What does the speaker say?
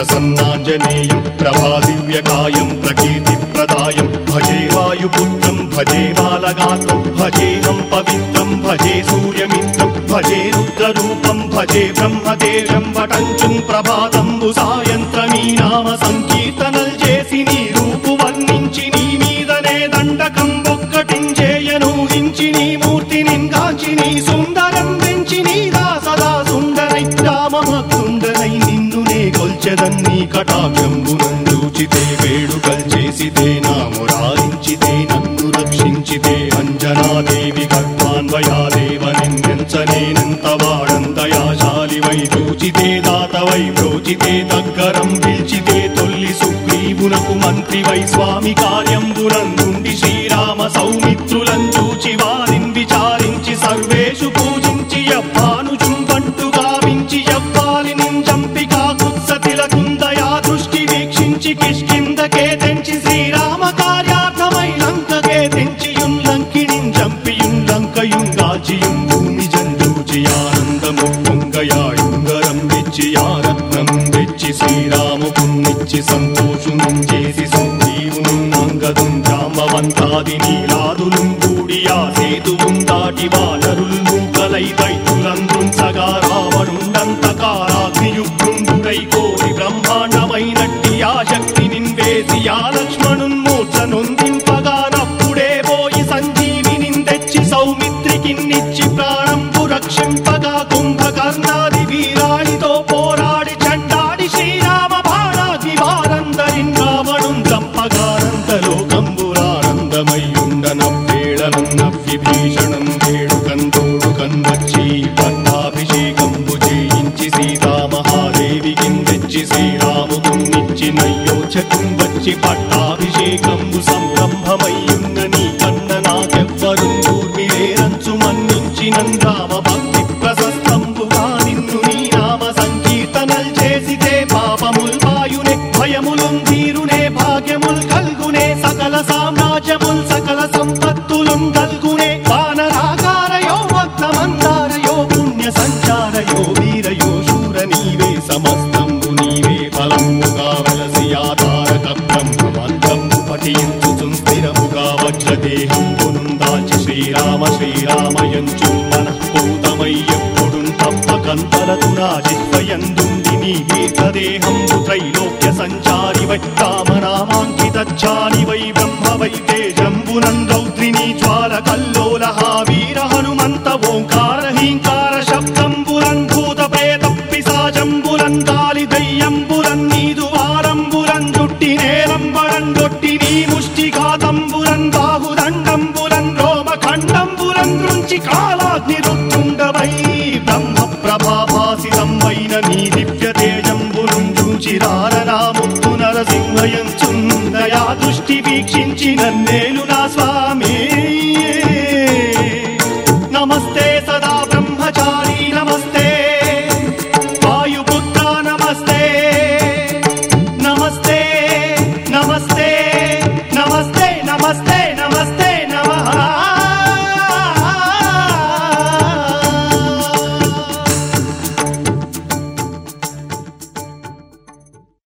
ప్రసన్నాంజనేయం ప్రభాదివ్యకాయం ప్రకీర్తిప్రదాయం భజే వాయుపుత్రం భజే బాలగాత్రం భజేహం పవిత్రం భజే సూర్యమిత్రం భజే రుద్రరూపం భజే బ్రహ్మదేవం వటంచుం ప్రభాతంబు సాయంత్రమీ నామ సంకీర్తనల్ చేసి నీ రూపు వర్ణించి నీ మీదనే దండకం ఒక్కటించేయనూహించి నీ మూర్తిని గాంచి నీ సుందరం పెంచి నీ సదా సుందరై రామభక్తుండరై నిన్నునే కొల్చెదన్ని కటాక్షంబునందూచితే వేడుకల్ చేసితే నా మురారించితే నన్ను రక్షించితే అంజనాదేవి గర్భాన్వయాదేవనెంచనేనంత వాడంతయాశాలి వై చూచితే దాతవై ప్రోచితే దగ్గరం పిలిచితే తొల్లి సుగ్రీవునకు మంత్రి వై స్వామి కార్యంబునందుండి శ్రీరామ సౌమిత్రులం చూచి వారిని విచారించి సర్వేషు పూజించి యవ్వాను చుంబంటు గావించి యవ్వాలి నింజంపి కాకుత్సతిలకుందయా దృష్టి వీక్షించి కిష్కిందకే తెంచి శ్రీరామ కార్యార్థమై లంకకే తెంచియుం లంకిణిం చంపియుం లంకయుంగాచియుం భూమి జంజూచి ఆనందము పొంగయాయుంగరం తెచ్చి ఆరత్నం తెచ్చి శ్రీరాముకున్నిచ్చి సంతోషునం చేసి సుగ్రీవును నంగదుం జాంబవంతాది నీలాదులు కూడి ఆ సేతువుం దాటి వానరుల్ మూకలై దైతులందుం సగా రావణుండంతకారాగ్నియుగ్రుండుడై కోరి బ్రహ్మాండమైనట్టి ఆ శక్తి నిన్వేసి ఆ లక్ష్మణున్ మూర్ఛ నొందింపగా నప్పుడే పోయి సంజీవిని తెచ్చి సౌమిత్రికిన్నిచ్చి ప్రాణంపు రక్షింపగా కుంభకర్ణాది వీరాళితో పోరాడి చండాడి శ్రీరామ బాణాది వారందరిన్ రావణుం చంపగానంతలోకంబురానందమయ్యుండనవ్వేళనన్న విభీషణం వేడుకందోడు కన్వచ్చి పట్టాభిషేకంబు చేయించి సీతామహాదేవికి తెచ్చి శ్రీరాముకున్నిచ్చి నయ్యోచకం వచ్చి పట్టాభిషేకంబు సంరంభమయ్యున్న నీ కన్న నాకెవ్వరు కూర్మిలేరంచు మన్నించి నందామ భక్తి ప్రశస్తంబుగా నిన్ను నీ నామ సంకీర్తనల్ చేసితే పాపముల్ వాయునే భయములుం తీరునే భాగ్యముల్ కల్గునే సకల సామ్రాజ్యముల్ సకల సంపత్తులుం కల్గునే వానరాకారయో భక్తమందారయో పుణ్య సంచారయో వీరయో శూర నీవే సమస్తంబు నీవే ఫలముగా వలసి ఆధారక బ్రహ్మమంత్రము పఠించు స్థిరముగా వజ్రదేహం పునుందాచి శ్రీరామ శ్రీరామయంచు మనఃపూతమై ఎప్పుడు తప్పకంతలతు నా జిహ్వయందుండి నీ దీర్ఘదేహంబు త్రైలోక్య సంచారి వై రామనామాంకితాని వై బ్రహ్మ వై తేజంబునం రౌద్రిని జ్వాల కల్లోల వీర హనుమంత ఓంకార హీంకార శబ్దంబురం భూత ప్రేత పిశాజంబురం కాలి దయ్యంబురం నీదు వారంబురం జుట్టి నేలంబరం గొట్టి నీ ముష్టిఘాతంబురం బాహుదండంబురం రోమ ఖండంబురం దృంచి కాలాగ్ని రుత్తుండవై బ్రహ్మ ప్రభాభాసితం వైన నీ దివ్య తేజంబురం చూచిరారనాముత్తు నరసింహయంచుందయా దృష్టి వీక్షించి నన్నేలు నా స్వామి నమస్తే సదా బ్రహ్మచారి నమస్తే వాయుపుత్ర నమస్తే నమస్తే నమస్తే నమస్తే నమస్తే